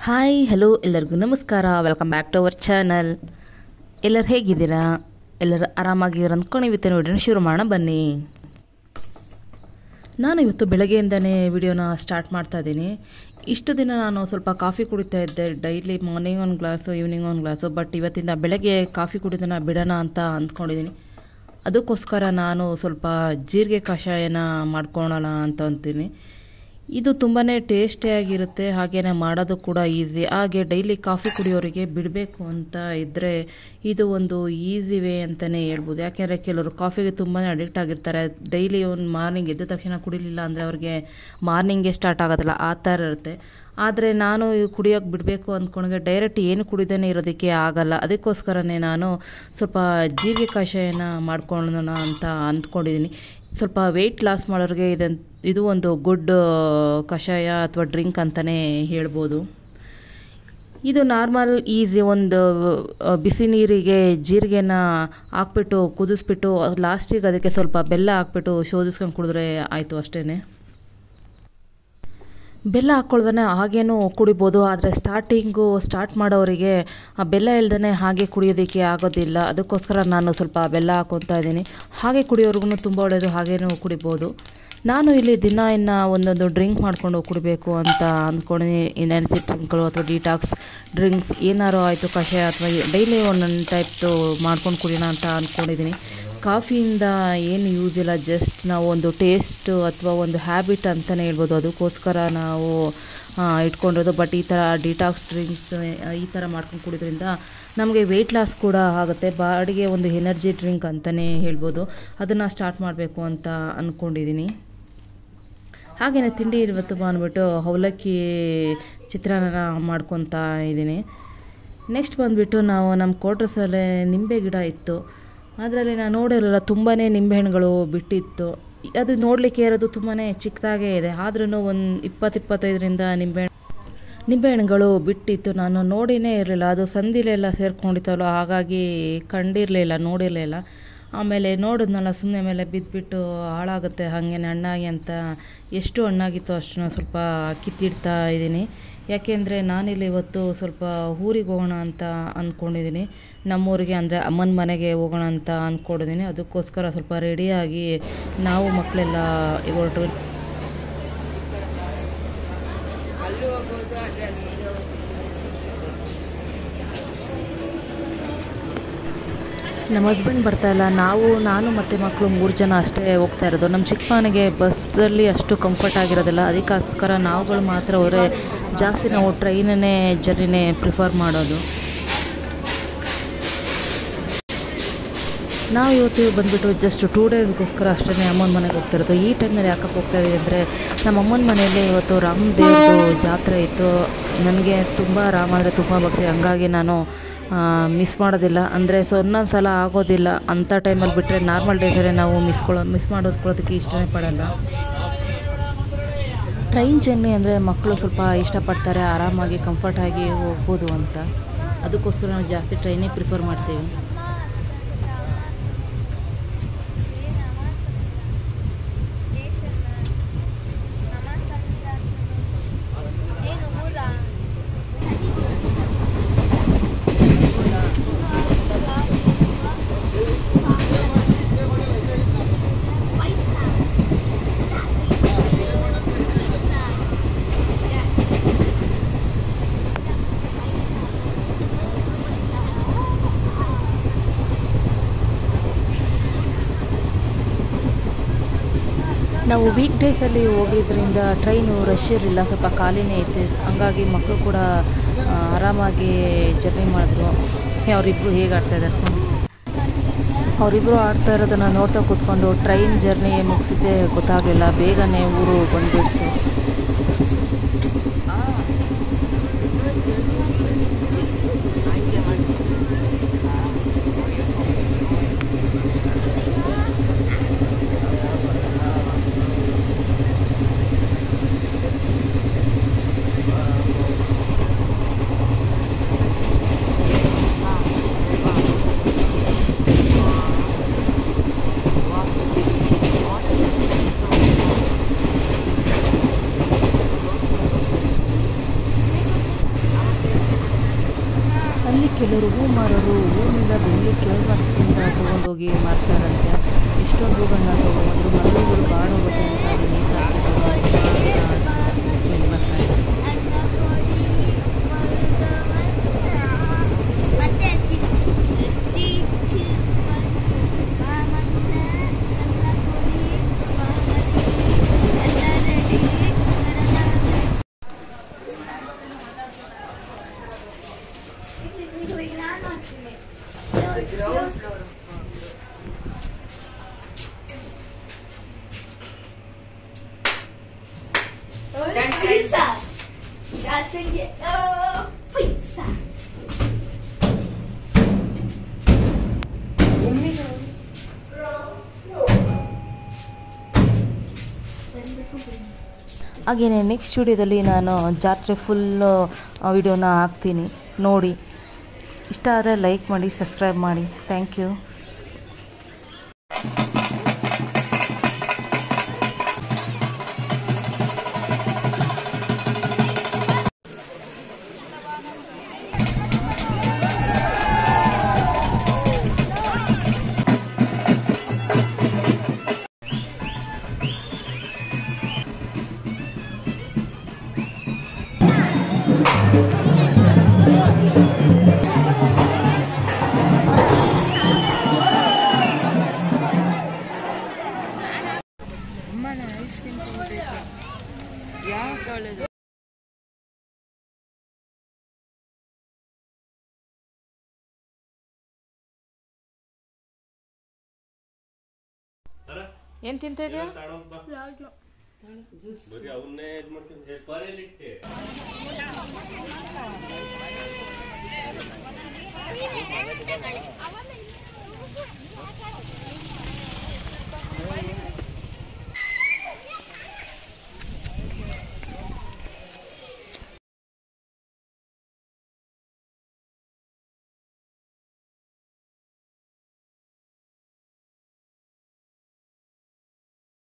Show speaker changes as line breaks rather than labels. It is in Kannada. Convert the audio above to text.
ಹಾಯ್ ಹಲೋ ಎಲ್ಲರಿಗೂ ನಮಸ್ಕಾರ welcome back to our channel ಎಲ್ಲರು ಹೇಗಿದ್ದೀರಾ ಎಲ್ಲರೂ ಆರಾಮಾಗಿದ್ದೀರ ಅಂದ್ಕೊಂಡು ಇವತ್ತಿನ ವಿಡಿಯೋನ ಶುರು ಮಾಡೋಣ ಬನ್ನಿ ನಾನು ಇವತ್ತು ಬೆಳಗ್ಗೆಯಿಂದನೇ ವಿಡಿಯೋನ ಸ್ಟಾರ್ಟ್ ಮಾಡ್ತಾ ಇದ್ದೀನಿ ಇಷ್ಟು ದಿನ ನಾನು ಸ್ವಲ್ಪ ಕಾಫಿ ಕುಡಿತಾ ಇದ್ದೆ ಡೈಲಿ ಮಾರ್ನಿಂಗ್ ಒಂದು ಗ್ಲಾಸು ಈವ್ನಿಂಗ್ ಒಂದು ಗ್ಲಾಸು ಬಟ್ ಇವತ್ತಿಂದ ಬೆಳಗ್ಗೆ ಕಾಫಿ ಕುಡಿದನ್ನ ಬಿಡೋಣ ಅಂತ ಅಂದ್ಕೊಂಡಿದ್ದೀನಿ ಅದಕ್ಕೋಸ್ಕರ ನಾನು ಸ್ವಲ್ಪ ಜೀರಿಗೆ ಕಷಾಯನ ಮಾಡ್ಕೊಳ್ಳೋಣ ಅಂತ ಅಂತೀನಿ ಇದು ತುಂಬಾ ಟೇಸ್ಟಿಯಾಗಿರುತ್ತೆ ಹಾಗೆಯೇ ಮಾಡೋದು ಕೂಡ ಈಸಿ ಹಾಗೆ ಡೈಲಿ ಕಾಫಿ ಕುಡಿಯೋರಿಗೆ ಬಿಡಬೇಕು ಅಂತ ಇದ್ದರೆ ಇದು ಒಂದು ಈಸಿ ವೇ ಅಂತಲೇ ಹೇಳ್ಬೋದು ಯಾಕೆಂದರೆ ಕೆಲವರು ಕಾಫಿಗೆ ತುಂಬಾ ಅಡಿಕ್ಟ್ ಆಗಿರ್ತಾರೆ ಡೈಲಿ ಒಂದು ಮಾರ್ನಿಂಗ್ ಎದ್ದ ತಕ್ಷಣ ಕುಡಿಲಿಲ್ಲ ಅಂದರೆ ಅವ್ರಿಗೆ ಮಾರ್ನಿಂಗೇ ಸ್ಟಾರ್ಟ್ ಆಗೋದಿಲ್ಲ ಆ ಥರ ಇರುತ್ತೆ ಆದರೆ ನಾನು ಕುಡಿಯೋಕೆ ಬಿಡಬೇಕು ಅಂದ್ಕೊಂಡ್ರೆ ಡೈರೆಕ್ಟ್ ಏನು ಕುಡಿದೇ ಇರೋದಕ್ಕೆ ಆಗಲ್ಲ ಅದಕ್ಕೋಸ್ಕರನೇ ನಾನು ಸ್ವಲ್ಪ ಜೀರಿಗೆ ಕಷಾಯನ ಮಾಡ್ಕೊಳ್ಳೋಣ ಅಂತ ಅಂದ್ಕೊಂಡಿದ್ದೀನಿ ಸ್ವಲ್ಪ ವೆಯ್ಟ್ ಲಾಸ್ ಮಾಡೋರಿಗೆ ಇದನ್ ಇದು ಒಂದು ಗುಡ್ ಕಷಾಯ ಅಥವಾ ಡ್ರಿಂಕ್ ಅಂತಲೇ ಹೇಳ್ಬೋದು ಇದು ನಾರ್ಮಲ್ ಈಸಿ ಒಂದು ಆ, ಬಿಸಿ ನೀರಿಗೆ ಜೀರಿಗೆನ ಹಾಕ್ಬಿಟ್ಟು ಕುದಿಸ್ಬಿಟ್ಟು ಲಾಸ್ಟಿಗೆ ಅದಕ್ಕೆ ಸ್ವಲ್ಪ ಬೆಲ್ಲ ಹಾಕ್ಬಿಟ್ಟು ಶೋಧಿಸ್ಕೊಂಡು ಕುಡಿದ್ರೆ ಆಯಿತು ಅಷ್ಟೇ ಬೆಲ್ಲ ಹಾಕ್ಕೊಳ್ದೇ ಹಾಗೇನೂ ಕುಡಿಬೋದು ಆದರೆ ಸ್ಟಾರ್ಟಿಂಗು ಸ್ಟಾರ್ಟ್ ಮಾಡೋರಿಗೆ ಆ ಬೆಲ್ಲ ಇಲ್ದೇ ಹಾಗೆ ಕುಡಿಯೋದಕ್ಕೆ ಆಗೋದಿಲ್ಲ ಅದಕ್ಕೋಸ್ಕರ ನಾನು ಸ್ವಲ್ಪ ಬೆಲ್ಲ ಹಾಕ್ಕೊತಾ ಇದ್ದೀನಿ ಹಾಗೆ ಕುಡಿಯೋರ್ಗು ತುಂಬ ಒಳ್ಳೆಯದು ಹಾಗೇನೂ ಕುಡಿಬೋದು ನಾನು ಇಲ್ಲಿ ದಿನ ಇನ್ನು ಒಂದೊಂದು ಡ್ರಿಂಕ್ ಮಾಡಿಕೊಂಡು ಕುಡಿಬೇಕು ಅಂತ ಅಂದ್ಕೊಂಡಿದ್ದೀನಿ ಎನರ್ಜಿ ಡ್ರಿಂಕ್ಗಳು ಅಥವಾ ಡಿಟಾಕ್ಸ್ ಡ್ರಿಂಕ್ಸ್ ಏನಾರು ಆಯಿತು ಕಷಾಯ ಅಥವಾ ಡೈಲಿ ಒಂದೊಂದು ಟೈಪ್ದು ಮಾಡ್ಕೊಂಡು ಕುಡಿಯೋಣ ಅಂತ ಅಂದ್ಕೊಂಡಿದ್ದೀನಿ ಕಾಫಿಯಿಂದ ಏನು ಯೂಸ್ ಇಲ್ಲ ಜಸ್ಟ್ ನಾವು ಒಂದು ಟೇಸ್ಟ್ ಅಥವಾ ಒಂದು ಹ್ಯಾಬಿಟ್ ಅಂತಲೇ ಹೇಳ್ಬೋದು ಅದಕ್ಕೋಸ್ಕರ ನಾವು ಆ, ಇಟ್ಕೊಂಡಿರೋದು ಬಟ್ ಈ ಥರ ಡಿಟಾಕ್ಸ್ ಡ್ರಿಂಕ್ಸ್ ಈ ಥರ ಮಾಡ್ಕೊಂಡು ಕುಡಿದ್ರಿಂದ ನಮಗೆ ವೆಯ್ಟ್ ಲಾಸ್ ಕೂಡ ಆಗುತ್ತೆ ಬಾಡಿಗೆ ಒಂದು ಎನರ್ಜಿ ಡ್ರಿಂಕ್ ಅಂತಲೇ ಹೇಳ್ಬೋದು ಅದನ್ನು ಸ್ಟಾರ್ಟ್ ಮಾಡಬೇಕು ಅಂತ ಅಂದ್ಕೊಂಡಿದ್ದೀನಿ ಹಾಗೆಯೇ ತಿಂಡಿ ಇವತ್ತು ಬಂದ್ಬಿಟ್ಟು ಅವಲಕ್ಕಿ ಚಿತ್ರಾನ್ನ ಮಾಡ್ಕೊತಾ ಇದ್ದೀನಿ ನೆಕ್ಸ್ಟ್ ಬಂದುಬಿಟ್ಟು ನಾವು ನಮ್ಮ ಕ್ವಾರ್ಟರ್ಸಲ್ಲೇ ನಿಂಬೆ ಗಿಡ ಇತ್ತು ಅದರಲ್ಲಿ ನಾನು ನೋಡಿರಲಿಲ್ಲ ತುಂಬಾ ನಿಂಬೆಹಣ್ಣುಗಳು ಬಿಟ್ಟಿತ್ತು ಅದು ನೋಡಲಿಕ್ಕೆ ಇರೋದು ತುಂಬಾ ಚಿಕ್ಕದಾಗೇ ಇದೆ ಆದ್ರೂ ಒಂದು ಇಪ್ಪತ್ತು ಇಪ್ಪತ್ತೈದರಿಂದ ನಿಂಬೆಹಣ್ಣು ನಿಂಬೆಹಣ್ಣುಗಳು ಬಿಟ್ಟಿತ್ತು ನಾನು ನೋಡಿನೇ ಇರಲಿಲ್ಲ ಅದು ಸಂದಿಲೆಲ್ಲ ಸೇರ್ಕೊಂಡಿತ್ತಲ್ಲ ಹಾಗಾಗಿ ಕಂಡಿರಲಿಲ್ಲ ನೋಡಿರಲಿಲ್ಲ ಆಮೇಲೆ ನೋಡಿದ್ನಲ್ಲ ಸುಮ್ಮನೆ ಮೇಲೆ ಬಿದ್ದುಬಿಟ್ಟು ಹಾಳಾಗುತ್ತೆ ಹಾಗೆ ಹಣ್ಣಾಗಿ ಅಂತ ಎಷ್ಟು ಹಣ್ಣಾಗಿತ್ತು ಅಷ್ಟನ್ನು ಸ್ವಲ್ಪ ಕಿತ್ತಿಡ್ತಾ ಇದ್ದೀನಿ ಯಾಕೆಂದರೆ ನಾನಿಲ್ಲಿ ಇವತ್ತು ಸ್ವಲ್ಪ ಊರಿಗೆ ಹೋಗೋಣ ಅಂತ ಅಂದ್ಕೊಂಡಿದ್ದೀನಿ ನಮ್ಮೂರಿಗೆ ಅಂದರೆ ಅಮ್ಮನ ಮನೆಗೆ ಹೋಗೋಣ ಅಂತ ಅಂದ್ಕೊಂಡಿದ್ದೀನಿ ಅದಕ್ಕೋಸ್ಕರ ಸ್ವಲ್ಪ ರೆಡಿಯಾಗಿ ನಾವು ಮಕ್ಕಳೆಲ್ಲ ಹೊರಟು ನಮ್ಮ ಹಸ್ಬೆಂಡ್ ಬರ್ತಾ ಇಲ್ಲ ನಾವು ನಾನು ಮತ್ತು ಮಕ್ಕಳು ಮೂರು ಜನ ಅಷ್ಟೇ ಹೋಗ್ತಾ ಇರೋದು ನಮ್ಮ ಚಿಕ್ಕಮ್ಮನಿಗೆ ಬಸ್ಸಲ್ಲಿ ಅಷ್ಟು ಕಂಫರ್ಟ್ ಆಗಿರೋದಿಲ್ಲ ಅದಕ್ಕೋಸ್ಕರ ನಾವುಗಳು ಮಾತ್ರ ಅವರೇ ಜಾಸ್ತಿ ನಾವು ಟ್ರೈನನ್ನೇ ಜರ್ನಿನೇ ಪ್ರಿಫರ್ ಮಾಡೋದು ನಾವು ಇವತ್ತು ಬಂದುಬಿಟ್ಟು ಜಸ್ಟ್ ಟೂ ಡೇಸ್ಗೋಸ್ಕರ ಅಷ್ಟೇ ಅಮ್ಮನ ಮನೆಗೆ ಹೋಗ್ತಿರೋದು ಈ ಟೈಮ್ನಲ್ಲಿ ಯಾಕಕ್ಕೆ ಹೋಗ್ತಾ ಇದೀವಿ ಅಂದರೆ ನಮ್ಮ ಅಮ್ಮನ ಮನೆಯಲ್ಲಿ ಇವತ್ತು ರಾಮದೇವ್ರದ್ದು ಜಾತ್ರೆ ಇತ್ತು ನನಗೆ ತುಂಬ ರಾಮ ಅಂದರೆ ತುಂಬ ಭಕ್ತಿ ಹಂಗಾಗಿ ನಾನು ಮಿಸ್ ಮಾಡೋದಿಲ್ಲ ಅಂದರೆ ಸೊ ಒಂದೊಂದು ಸಲ ಆಗೋದಿಲ್ಲ ಅಂಥ ಟೈಮಲ್ಲಿ ಬಿಟ್ಟರೆ ನಾರ್ಮಲ್ ಡೇಸಲ್ಲೇ ನಾವು ಮಿಸ್ಕೊಳ್ಳೋ ಮಿಸ್ ಮಾಡೋದಕ್ಕೆ ಇಷ್ಟನೇ ಪಡಲ್ಲ ಟ್ರೈನ್ ಜರ್ನಿ ಅಂದರೆ ಮಕ್ಕಳು ಸ್ವಲ್ಪ ಇಷ್ಟಪಡ್ತಾರೆ ಆರಾಮಾಗಿ ಕಂಫರ್ಟಾಗಿ ಹೋಗ್ಬೋದು ಅಂತ ಅದಕ್ಕೋಸ್ಕರ ನಾವು ಜಾಸ್ತಿ ಟ್ರೈನೇ ಪ್ರಿಫರ್ ಮಾಡ್ತೀವಿ ನಾವು ವೀಕ್ ಡೇಸಲ್ಲಿ ಹೋಗಿದ್ರಿಂದ ಟ್ರೈನು ರಶ್ ಇರಲಿಲ್ಲ ಸ್ವಲ್ಪ ಖಾಲಿನೇ ಇತ್ತು ಹಂಗಾಗಿ ಮಕ್ಕಳು ಕೂಡ ಆ, ಆರಾಮಾಗಿ ಜರ್ನಿ ಮಾಡಿದ್ರು ಅವರಿಬ್ಬರು ಹೇಗೆ ಆಡ್ತಾ ಇದ್ದಾರೆ ಅವರಿಬ್ಬರು ಆಡ್ತಾ ಇರೋದನ್ನು ನೋಡ್ತಾ ಕೂತ್ಕೊಂಡು ಟ್ರೈನ್ ಜರ್ನಿ ಮುಗಿಸಿದ್ದೆ ಗೊತ್ತಾಗಲಿಲ್ಲ ಬೇಗನೆ ಊರು ಬಂದುಬಿಡ್ತು ಕೆಲವರು ಹೂ ಮಾರೋರು ಹೂವಿನಿಂದ ಬೆಳ್ಳಿ ಕೇಳ್ಮಟ್ಟಿಂದ ತೊಗೊಂಡೋಗಿ ಮಾರ್ತಾರಂತೆ ಎಷ್ಟೊಂದು ಹೂಗಳನ್ನ ತೊಗೊಂಡ್ರು ಮದುವೆಗಳು ಬಾಡೋಗುತ್ತೆ ಅಂತ ಅಲ್ಲಿ ನೇತಾಕಿದ್ರು ಸ್ಮೆಲ್ ಬರ್ತಾ ಇದೆ
Pizza! Já sei. Oh, pizza!
ಹಾಗೆಯೇ ನೆಕ್ಸ್ಟ್ ವಿಡಿಯೋದಲ್ಲಿ ನಾನು ಜಾತ್ರೆ ಫುಲ್ಲು ವಿಡಿಯೋನ ಹಾಕ್ತೀನಿ ನೋಡಿ ಇಷ್ಟ ಆದರೆ ಲೈಕ್ ಮಾಡಿ ಸಬ್ಸ್ಕ್ರೈಬ್ ಮಾಡಿ ಥ್ಯಾಂಕ್ ಯು ಏನು ತಿಂತ ಇದೆಯಾ
ಬರೀ ಅವನ್ನೇ ಇದ್ ಮಾಡ್ತೀನಿ ಪಾರೆಯಲ್ಲಿಟ್ಟೆ